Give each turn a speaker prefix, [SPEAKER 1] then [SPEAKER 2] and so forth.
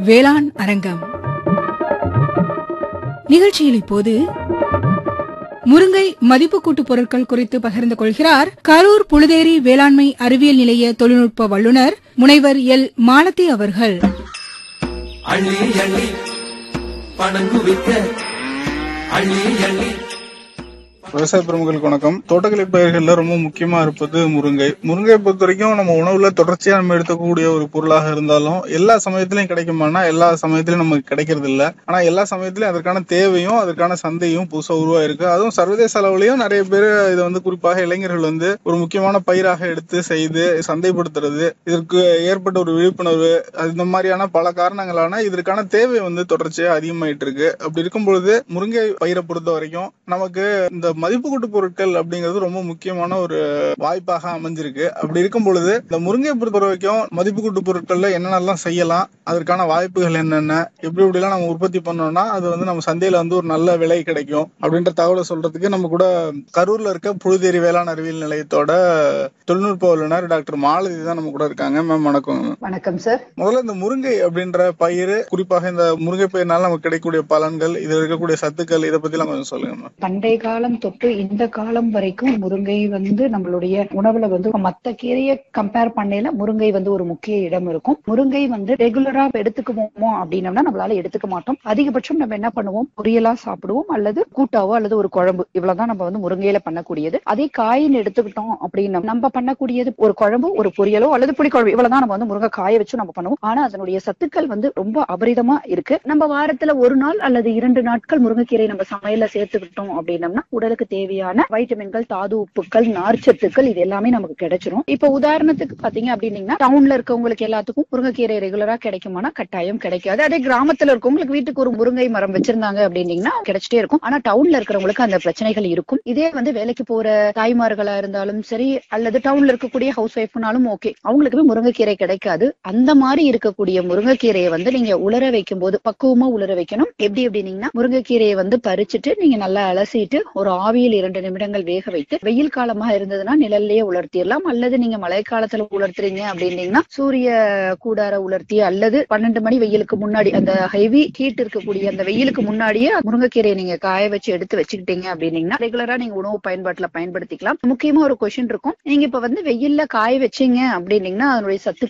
[SPEAKER 1] வேளாண் அரங்கம் நிகழ்ச்சியில் இப்போது முருங்கை மதிப்பு கூட்டு பொருட்கள் குறித்து பகிர்ந்து கொள்கிறார் கரூர் புழுதேரி வேளாண்மை அறிவியல் நிலைய தொழில்நுட்ப வல்லுநர் முனைவர் எல் மாலதி அவர்கள்
[SPEAKER 2] அள்ளி அள்ளி பணம் குவிக்க அள்ளி அள்ளி
[SPEAKER 3] விவசாய பெருமக்களுக்கு வணக்கம் தோட்டக்கலை பயிர்கள்ல ரொம்ப முக்கியமா இருப்பது முருங்கை முருங்கையை பொறுத்த வரைக்கும் நம்ம உணவுல தொடர்ச்சியா நம்ம எடுக்கக்கூடிய ஒரு பொருளாக இருந்தாலும் எல்லா சமயத்திலயும் கிடைக்குமானா எல்லா சமயத்திலயும் நமக்கு கிடைக்கிறது இல்ல ஆனா எல்லா சமயத்திலயும் அதற்கான தேவையும் அதற்கான சந்தையும் புதுசா உருவாயிருக்கு அதுவும் சர்வதேச அளவுலயும் நிறைய பேர் இதை வந்து குறிப்பாக இளைஞர்கள் வந்து ஒரு முக்கியமான பயிராக எடுத்து செய்து சந்தைப்படுத்துறது இதற்கு ஏற்பட்ட ஒரு விழிப்புணர்வு அது இந்த மாதிரியான பல காரணங்களான இதற்கான தேவை வந்து தொடர்ச்சியா அதிகமாயிட்டு இருக்கு அப்படி இருக்கும் பொழுது முருங்கை பயிரை பொறுத்த வரைக்கும் நமக்கு இந்த மதிப்பு கூட்டு பொருட்கள் அப்படிங்கிறது ரொம்ப முக்கியமான ஒரு வாய்ப்பாக அமைஞ்சிருக்கு அப்படி இருக்கும் பொழுது இந்த முருங்கையை பொறுத்த வரைக்கும் மதிப்பு கூட்டு பொருட்கள்ல என்னென்னலாம் செய்யலாம் அதற்கான வாய்ப்புகள் என்னென்ன எப்படி எப்படிலாம் நம்ம உற்பத்தி பண்ணோம்னா அது வந்து நம்ம சந்தையில வந்து ஒரு நல்ல விலை கிடைக்கும் அப்படின்ற தகவலை சொல்றதுக்கு நம்ம கூட கரூர்ல இருக்க புழுதேரி வேளாண் அறிவியல் நிலையத்தோட தொழில்நுட்ப வல்லுநர் டாக்டர் மாலதி தான் நம்ம கூட இருக்காங்க மேம் வணக்கம்
[SPEAKER 4] வணக்கம் சார்
[SPEAKER 3] முதல்ல இந்த முருங்கை அப்படின்ற பயிர் குறிப்பாக இந்த முருங்கை பயிர்னால நமக்கு கிடைக்கக்கூடிய பலன்கள் இதுல இருக்கக்கூடிய சத்துக்கள் இதை பத்தி எல்லாம் கொஞ்சம் சொல்லுங்க மேம்
[SPEAKER 4] பண்டைய காலம் தொட்டு இந்த காலம் வரைக்கும் முருங்கை வந்து நம்மளுடைய உணவுல வந்து மத்த கீரையை கம்பேர் பண்ணையில முருங்கை வந்து ஒரு முக்கிய இடம் இருக்கும் முருங்கை வந்து ரெகுலரா எடுத்துக்குவோமோ அப்படின்னம்னா நம்மளால எடுத்துக்க மாட்டோம் அதிகபட்சம் நம்ம என்ன பண்ணுவோம் பொரியலா சாப்பிடுவோம் அல்லது கூட்டாவோ அல்லது ஒரு குழம்பு இவ்வளவுதான் நம்ம வந்து முருங்கையில பண்ணக்கூடியது அதே காயின்னு எடுத்துக்கிட்டோம் அப்படின்னா நம்ம பண்ணக்கூடியது ஒரு குழம்பு ஒரு பொரியலோ அல்லது புளிக்குழம்பு இவ்வளவுதான் நம்ம வந்து முருங்கை காய வச்சு நம்ம பண்ணுவோம் ஆனா அதனுடைய சத்துக்கள் வந்து ரொம்ப அபரிதமா இருக்கு நம்ம வாரத்துல ஒரு நாள் அல்லது இரண்டு நாட்கள் முருங்கைக்கீரை நம்ம சமையல்ல சேர்த்துக்கிட்டோம் அப்படின்னம்னா உடலுக்கு தேவையான வைட்டமின்கள் தாது உப்புக்கள் நார்ச்சத்துக்கள் இது எல்லாமே நமக்கு கிடைச்சிரும் இப்ப உதாரணத்துக்கு பாத்தீங்க அப்படின்னீங்கன்னா டவுன்ல இருக்கவங்களுக்கு எல்லாத்துக்கும் முருங்கைக்கீரை ரெகுலரா கிடைக்குமானா கட்டாயம் கிடைக்காது அதே கிராமத்துல இருக்கவங்களுக்கு வீட்டுக்கு ஒரு முருங்கை மரம் வச்சிருந்தாங்க அப்படின்னீங்கன்னா கிடைச்சிட்டே இருக்கும் ஆனா டவுன்ல இருக்கிறவங்களுக்கு அந்த பிரச்சனைகள் இருக்கும் இதே வந்து வேலைக்கு போற தாய்மார்களா இருந்தாலும் சரி அல்லது டவுன்ல இருக்கக்கூடிய ஹவுஸ் ஒய்ஃப்னாலும் ஓகே அவங்களுக்குமே முருங்கைக்கீரை கிடைக்காது அந்த மாதிரி இருக்கக்கூடிய முருங்கைக்கீரையை வந்து நீங்க உலர வைக்கும் போது பக்குவமா உலர வைக்கணும் எப்படி அப்படின்னீங்கன்னா முருங்கைக்கீரையை வந்து பறிச்சுட்டு நீங்க நல்லா அலசிட்டு ஒரு ஆவியில் இரண்டு நிமிடங்கள் வேக வைத்து வெயில் காலமா இருந்ததுன்னா நிழல்லையே உலர்த்திடலாம் அல்லது நீங்க மழை காலத்துல உலர்த்துறீங்க அப்படின்னீங்கன்னா சூரிய கூடார உலர்த்தி அல்லது பன்னெண்டு மணி வெயிலுக்கு முன்னாடி அந்த ஹெவி ஹீட் இருக்கக்கூடிய அந்த வெயிலுக்கு முன்னாடியே முருங்கைக்கீரையை நீங்க காய வச்சு எடுத்து வச்சுக்கிட்டீங்க அப்படின்னீங்கன்னா ரெகுலரா நீங்க உணவு பயன்பாட்டுல பயன்படுத்திக்கலாம் முக்கியமா ஒரு கொஸ்டின் இருக்கும் நீங்க இப்ப வந்து வெயில்ல காய வச்சீங்க அப்படின்னீங்கன்னா அதனுடைய சத்து